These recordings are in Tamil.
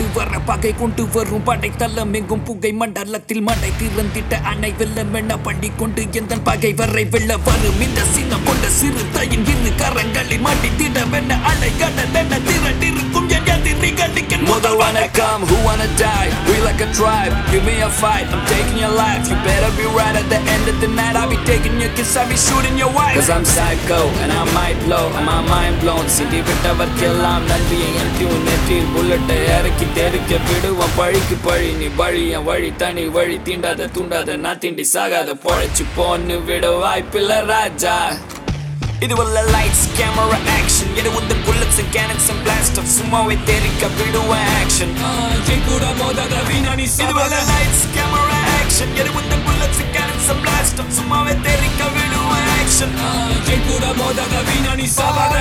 வர பகை கொண்டு வரும் படை தள்ளம் எங்கும் புகை மண்டலத்தில் மடை திறந்திட்ட அணை வெள்ளம் எண்ண பண்ணி கொண்டு எந்த பகை வரை வெள்ள வரும் இந்த சின்ன கொண்ட சிறு தாயின் இரு கரங்களை மாட்டி திடமென்ன அலை கடல் என்ன திரண்டிருக்கும் என் எதிரிகளுக்கு முதல் வணக்கம் who wanna die we like a tribe give me a fight I'm taking your life you better be right at the end of the night I'll be taking your kiss I'll be shooting your wife cause I'm psycho and I might blow and my mind blown சிட்டி விட்டவர்க்கெல்லாம் நன்றியை என் டியூன் நெற்றில் புல்லட்டை இறக்கி தெருக்க விடுவோம் பழிக்கு பழி நீ வழி என் வழி தனி வழி தீண்டாத தூண்டாத நான் தீண்டி சாகாத பொழைச்சு போன்னு விட வாய்ப்பில்ல ராஜா இது உள்ள லைட்ஸ் கேமரா ஆக்ஷன் இது வந்து bullets and cannons and blast off சும்மாவே தெரிக்க விடுவேன் ஆக்ஷன் என் கூட மோதாத வீணா நீ இது உள்ள லைட்ஸ் கேமரா ஆக்ஷன் இது வந்து bullets and cannons and blast off சும்மாவே தெரிக்க விடுவேன் ஆக்ஷன் என் கூட மோதாத வீணா நீ சாவாத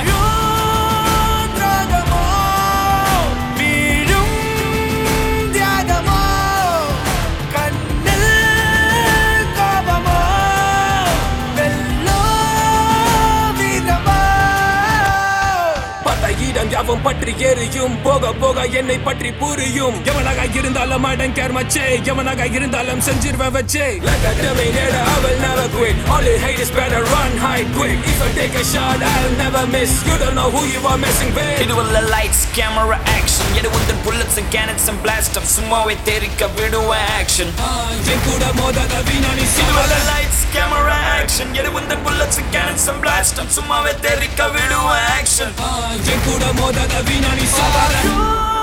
பதையிடம் யாவும் பற்றி எரியும் போக போக என்னை பற்றி புரியும் எவனாக இருந்தாலும் அடன் கேர் மச்சே எவனாக இருந்தாலும் செஞ்சிருவேன் வச்சே Like a dummy never I will never quit All the haters better run hide quick If I take a shot I'll never miss You don't know who you are messing with இது உள்ள லைட்ஸ் கேமரா ஆக்ஷன் இது வந்து bullets and cannons and blast off சும்மாவே தெரிக்க விடுவேன் ஆக்ஷன் என் கூட மோதாத வீணா நீ இது உள்ள சாவாத லைட்ஸ் கேமரா ஆக்ஷன் இது வந்து bullets and cannons and blast off சும்மாவே தெரிக்க விடுவேன் ஆக்ஷன் என் கூட மோதாத வீணா நீ சாவாத